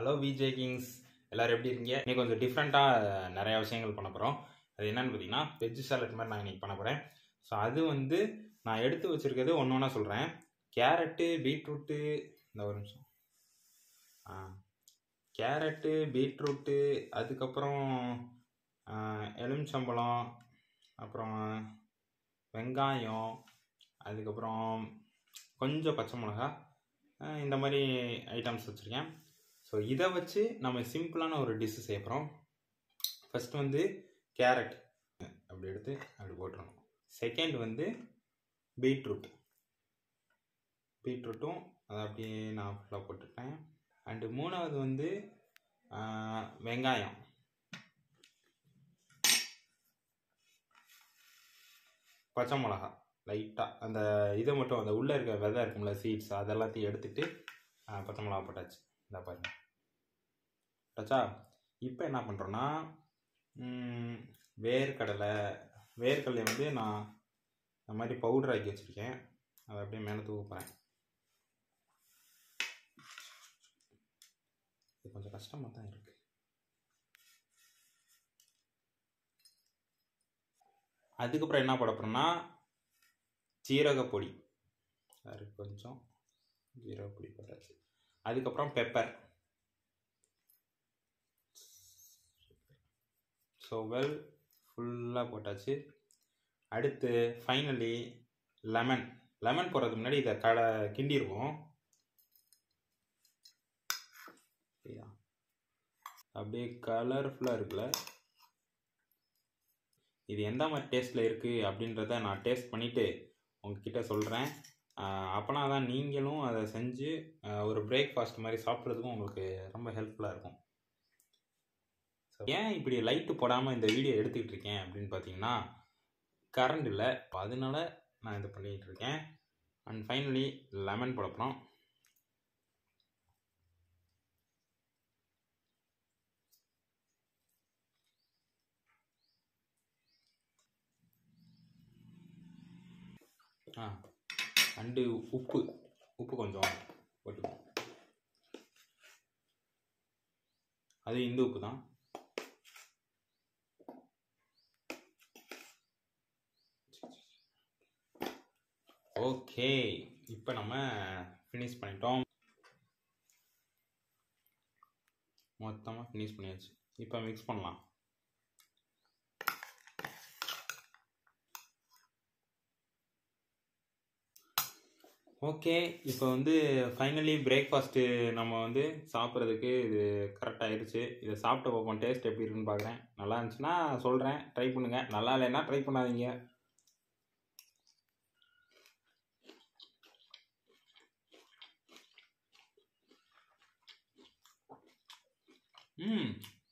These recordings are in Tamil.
ஹலோ விஜே கிங்ஸ் எல்லாரும் எப்படி இருக்கீங்க இன்னைக்கு கொஞ்சம் டிஃப்ரெண்ட்டாக நிறைய விஷயங்கள் பண்ண போகிறோம் அது என்னன்னு பார்த்தீங்கன்னா வெஜ் சாலட் மாதிரி நான் இன்னைக்கு பண்ண போகிறேன் ஸோ அது வந்து நான் எடுத்து வச்சிருக்கிறது ஒன்று ஒன்றா சொல்கிறேன் கேரட்டு பீட்ரூட்டு இந்த ஒரு நிமிஷம் ஆ கேரட்டு பீட்ரூட்டு அதுக்கப்புறம் ஆ, எலுமிச்சம்பழம் அப்புறம் வெங்காயம் அதுக்கப்புறம் கொஞ்சம் பச்சை மிளகா அஹ் இந்த மாதிரி ஐட்டம்ஸ் வச்சுருக்கேன் ஸோ இதை வச்சு நம்ம சிம்பிளான ஒரு டிஷ்ஷு செய்ய போகிறோம் ஃபஸ்ட் வந்து கேரட் அப்படி எடுத்து அப்படி போட்டுருணும் செகண்ட் வந்து பீட்ரூட் பீட்ரூட்டும் அதை அப்படியே நான் ஃபுல்லாக போட்டுட்டேன் அண்டு மூணாவது வந்து ஆஹ், வெங்காயம் பச்சை மிளகா லைட்டாக அந்த இதை மட்டும் அந்த உள்ளே இருக்க விதை இருக்கும்ல சீட்ஸ் அதெல்லாத்தையும் எடுத்துட்டு ஆ, பச்சை மிளகா போட்டாச்சு இந்த பாருங்க போட்டாச்சா இப்போ என்ன பண்ணுறோன்னா வேர்க்கடலை வேர்க்கடலை வந்து நான் இந்த மாதிரி பவுடர் ஆக்கி வச்சுருக்கேன் அதை அப்படியே மேலே தூக்குறேன் இது கொஞ்சம் கஷ்டமாக தான் இருக்குது அதுக்கப்புறம் என்ன போட போகிறோம்னா ஜீரகப்பொடி அது கொஞ்சம் ஜீரகப்பொடி போட்டாச்சு அதுக்கப்புறம் பெப்பர் ஸோ வெல் ஃபுல்லாக போட்டாச்சு அடுத்து ஃபைனலி லெமன் லெமன் போடுறதுக்கு முன்னாடி இதை கடை கிண்டிடுவோம் சரியா? அப்படியே கலர்ஃபுல்லாக இருக்குல்ல இது எந்த மாதிரி டேஸ்ட்டில் இருக்குது அப்படின்றத நான் டேஸ்ட் பண்ணிவிட்டு உங்ககிட்ட சொல்கிறேன் அப்போனா தான் நீங்களும் அதை செஞ்சு ஆஹ், ஒரு பிரேக்ஃபாஸ்ட் மாதிரி சாப்பிட்றதுக்கும் உங்களுக்கு ரொம்ப ஹெல்ப்ஃபுல்லாக இருக்கும் So, ஏன் இப்படி லைட்டு போடாமல் இந்த வீடியோ எடுத்துக்கிட்டு இருக்கேன் அப்படின்னு பார்த்தீங்கன்னா கரண்ட் இல்லை அதனால நான் இது பண்ணிக்கிட்டு இருக்கேன் அண்ட் ஃபைனலி லெமன் போட போகிறோம் ஆ அண்டு உப்பு உப்பு கொஞ்சம் போட்டுப்போம் அது இந்த உப்பு தான் ஓகே இப்போ நம்ம ஃபினிஷ் பண்ணிட்டோம் மொத்தமாக ஃபினிஷ் பண்ணியாச்சு இப்போ மிக்ஸ் பண்ணலாம் ஓகே இப்போ வந்து ஃபைனலி பிரேக்ஃபாஸ்ட்டு நம்ம வந்து சாப்பிட்றதுக்கு இது கரெக்ட் ஆயிடுச்சு இதை சாப்பிட்டு பார்ப்போம் டேஸ்ட் எப்படி இருக்குன்னு பார்க்குறேன் நல்லா இருந்துச்சுன்னா சொல்கிறேன் ட்ரை பண்ணுங்கள் நல்லா இல்லைன்னா ட்ரை பண்ணாதீங்க ம்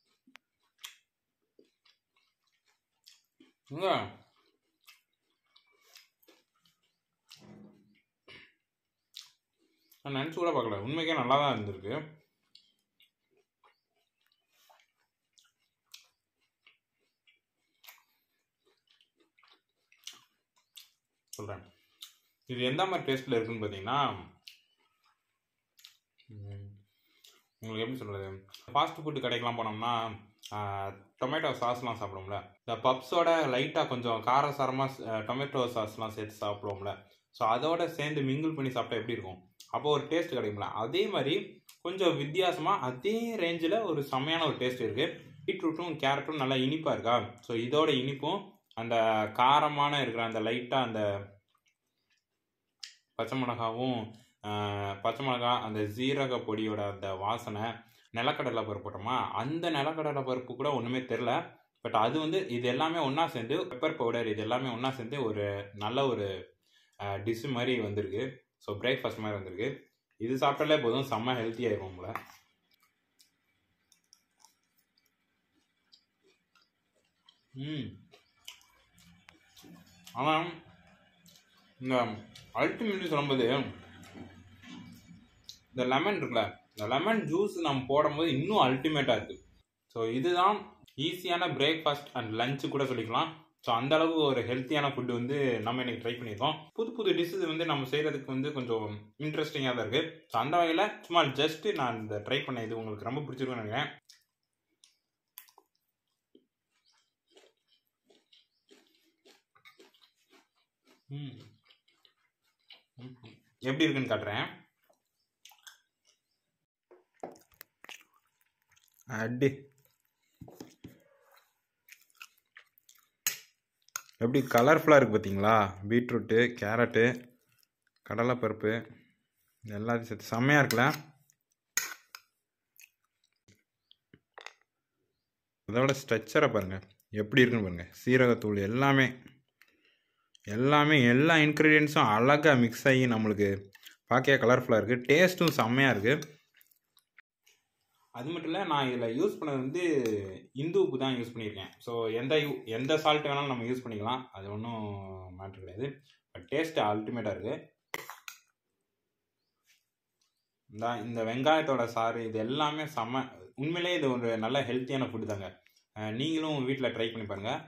இங்க நான் நினச்சி கூட பார்க்கல உண்மைக்கே நல்லா தான் இருந்திருக்கு சொல்கிறேன் இது எந்த மாதிரி டேஸ்ட்டில் இருக்குன்னு பார்த்தீங்கன்னா ம், உங்களுக்கு எப்படி சொல்கிறது ஃபாஸ்ட் ஃபுட்டு கடைக்கெலாம் போனோம்னா டொமேட்டோ சாஸ்லாம் சாப்பிடுவோம்ல இந்த பப்ஸோட லைட்டாக கொஞ்சம் காரசாரமாக டொமேட்டோ சாஸ்லாம் சேர்த்து சாப்பிடுவோம்ல ஸோ அதோட சேர்ந்து மிங்கிள் பண்ணி சாப்பிட்டா எப்படி இருக்கும் அப்போ ஒரு டேஸ்ட் கிடைக்கும்ல அதே மாதிரி கொஞ்சம் வித்தியாசமாக அதே ரேஞ்சில் ஒரு செம்மையான ஒரு டேஸ்ட் இருக்குது பீட்ரூட்டும் கேரட்டும் நல்லா இனிப்பாக இருக்கா ஸோ இதோட இனிப்பும் அந்த காரமான இருக்கிற அந்த லைட்டாக அந்த பச்சை மிளகாவும் ஆஹ், பச்சை மிளகா அந்த ஜீரக பொடியோட அந்த வாசனை நிலக்கடலை பருப்பு போட்டோமா அந்த நிலக்கடலை பருப்பு கூட ஒன்றுமே தெரில பட் அது வந்து இது எல்லாமே ஒன்றா சேர்ந்து பெப்பர் பவுடர் இது எல்லாமே ஒன்றா சேர்ந்து ஒரு நல்ல ஒரு டிஷ்ஷு மாதிரி வந்திருக்கு ஸோ பிரேக்ஃபாஸ்ட் மாதிரி வந்திருக்கு இது சாப்பிட்டாலே போதும் செம்ம ஹெல்த்தியாக இருக்கும் போல ம் ஆனால் இந்த அல்டிமேட்லி சொல்லும்போது இந்த லெமன் இருக்குல்ல இந்த லெமன் ஜூஸ் நம்ம போடும்போது இன்னும் அல்டிமேட்டாக இருக்குது ஸோ இதுதான் ஈஸியான பிரேக்ஃபாஸ்ட் அண்ட் லஞ்சு கூட சொல்லிக்கலாம் ஸோ அந்த அளவுக்கு ஒரு ஹெல்த்தியான ஃபுட்டு வந்து நம்ம இன்னைக்கு ட்ரை பண்ணியிருக்கோம் புது புது டிஷ்ஷஸ் வந்து நம்ம செய்கிறதுக்கு வந்து கொஞ்சம் இன்ட்ரெஸ்டிங்காக தான் இருக்குது ஸோ அந்த வகையில் சும்மா ஜஸ்ட் நான் இந்த ட்ரை பண்ண இது உங்களுக்கு ரொம்ப பிடிச்சிருக்குன்னு நினைக்கிறேன் ம். ம். எப்படி இருக்குன்னு காட்டுறேன் அடி எப்படி கலர்ஃபுல்லாக இருக்குது பார்த்தீங்களா பீட்ரூட்டு கேரட்டு கடலைப்பருப்பு எல்லாத்தையும் சேர்த்து செம்மையாக இருக்குல்ல அதோட ஸ்ட்ரக்சரை பாருங்கள் எப்படி இருக்குன்னு பாருங்கள் சீரகத்தூள் எல்லாமே எல்லாமே எல்லா இன்க்ரீடியன்ஸும் அழகாக மிக்ஸ் ஆகி நம்மளுக்கு பார்க்க கலர்ஃபுல்லாக இருக்குது டேஸ்ட்டும் செம்மையாக இருக்குது அது மட்டும் இல்லை நான் இதில் யூஸ் பண்ணது வந்து இந்து உப்பு தான் யூஸ் பண்ணியிருக்கேன் ஸோ எந்த யூ எந்த சால்ட் வேணாலும் நம்ம யூஸ் பண்ணிக்கலாம் அது ஒன்றும் மேட்ரு கிடையாது பட் டேஸ்ட் அல்டிமேட்டாக இருக்குது இந்த இந்த வெங்காயத்தோட சாறு இது எல்லாமே செம்ம உண்மையிலே இது ஒரு நல்ல ஹெல்த்தியான ஃபுட்டு தாங்க அஹ் நீங்களும் வீட்டில் ட்ரை பண்ணி பாருங்கள்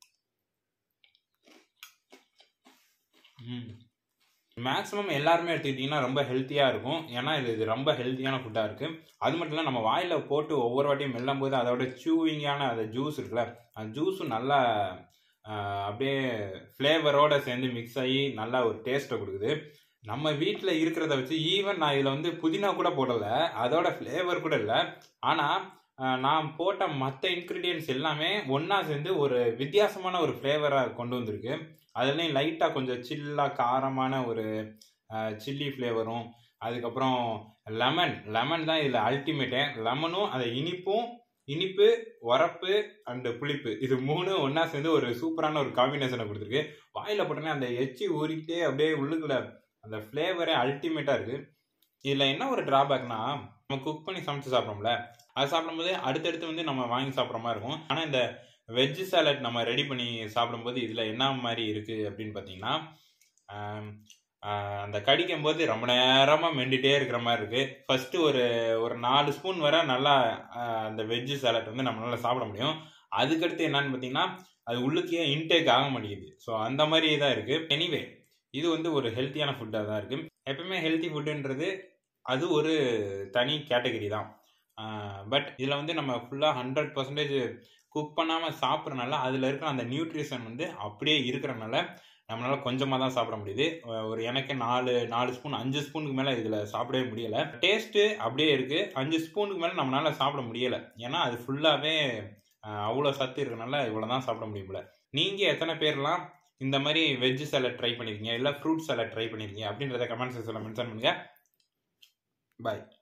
மேக்ஸிமம் எல்லாருமே எடுத்துக்கிட்டிங்கன்னா ரொம்ப ஹெல்த்தியாக இருக்கும் ஏன்னா இது இது ரொம்ப ஹெல்த்தியான ஃபுட்டாக இருக்குது அது மட்டும் இல்லை நம்ம வாயில் போட்டு ஒவ்வொரு வாட்டியும் மெல்லும் போது அதோட சூவிங்கான அந்த ஜூஸ் இருக்குல்ல அந்த ஜூஸும் நல்லா ஆஹ், அப்படியே ஃப்ளேவரோட சேர்ந்து மிக்ஸ் ஆகி நல்லா ஒரு டேஸ்ட்டை கொடுக்குது நம்ம வீட்டில் இருக்கிறத வச்சு ஈவன் நான் இதில் வந்து புதினா கூட போடல அதோட ஃப்ளேவர் கூட இல்லை ஆனால் நான் போட்ட மற்ற இன்க்ரீடியன்ஸ் எல்லாமே ஒன்றா சேர்ந்து ஒரு வித்தியாசமான ஒரு ஃப்ளேவராக கொண்டு வந்திருக்கு அதுலேயும் லைட்டாக கொஞ்சம் சில்லாக காரமான ஒரு சில்லி ஃப்ளேவரும் அதுக்கப்புறம் லெமன் லெமன் தான் இதில் அல்டிமேட்டே லெமனும் அந்த இனிப்பும் இனிப்பு உரப்பு அண்டு புளிப்பு இது மூணு ஒன்றா சேர்ந்து ஒரு சூப்பரான ஒரு காம்பினேஷனை கொடுத்துருக்கு வாயில் போட்டோன்னே அந்த எச்சி ஊறிக்கிட்டே அப்படியே உள்ளுக்குள்ள அந்த ஃப்ளேவரே அல்டிமேட்டாக இருக்குது இதில் என்ன ஒரு ட்ராபேக்னா நம்ம குக் பண்ணி சமைச்சு சாப்பிட்றோம்ல அது சாப்பிடும்போது அடுத்தடுத்து வந்து நம்ம வாங்கி சாப்பிட்ற மாதிரி இருக்கும் ஆனால் இந்த வெஜ் சாலட் நம்ம ரெடி பண்ணி சாப்பிடும்போது இதில் என்ன மாதிரி இருக்குது அப்படின்னு பார்த்தீங்கன்னா ஆம், ஆஹ், அந்த கடிக்கும் போது ரொம்ப நேரமாக மெண்டுட்டே இருக்கிற மாதிரி இருக்குது ஃபஸ்ட்டு ஒரு ஒரு நாலு ஸ்பூன் வரை நல்லா ஆஹ், அந்த வெஜ் சாலட் வந்து நம்மளால சாப்பிட முடியும் அதுக்கடுத்து என்னன்னு பார்த்தீங்கன்னா அது உள்ளுக்கே இன்டேக் ஆக மாட்டேங்குது ஸோ அந்த மாதிரி தான் இருக்குது எனிவே இது வந்து ஒரு ஹெல்த்தியான ஃபுட்டாக தான் இருக்குது எப்பவுமே ஹெல்த்தி ஃபுட்டுன்றது அது ஒரு தனி கேட்டகரி தான் பட் இதில் வந்து நம்ம ஃபுல்லாக ஹண்ட்ரட் பர்சன்டேஜ் குக் பண்ணாமல் சாப்பிட்றனால அதில் இருக்கிற அந்த நியூட்ரிஷன் வந்து அப்படியே இருக்கிறனால நம்மளால கொஞ்சமாக தான் சாப்பிட முடியுது அஹ் ஒரு எனக்கு நாலு நாலு ஸ்பூன் அஞ்சு ஸ்பூனுக்கு மேலே இதில் சாப்பிடவே முடியலை டேஸ்ட்டு அப்படியே இருக்குது அஞ்சு ஸ்பூனுக்கு மேலே நம்மளால சாப்பிட முடியலை ஏன்னா அது ஃபுல்லாகவே அவ்வளோ சத்து இருக்கனால இவ்வளோ தான் சாப்பிட முடியல நீங்கள் எத்தனை பேர்லாம் இந்த மாதிரி வெஜ் சாலட் ட்ரை பண்ணியிருக்கீங்க இல்லை ஃப்ரூட் சாலட் ட்ரை பண்ணியிருக்கீங்க அப்படின்றத கமெண்ட் செக்ஷனில் மென்ஷன் பண்ணுங்கள் பாய்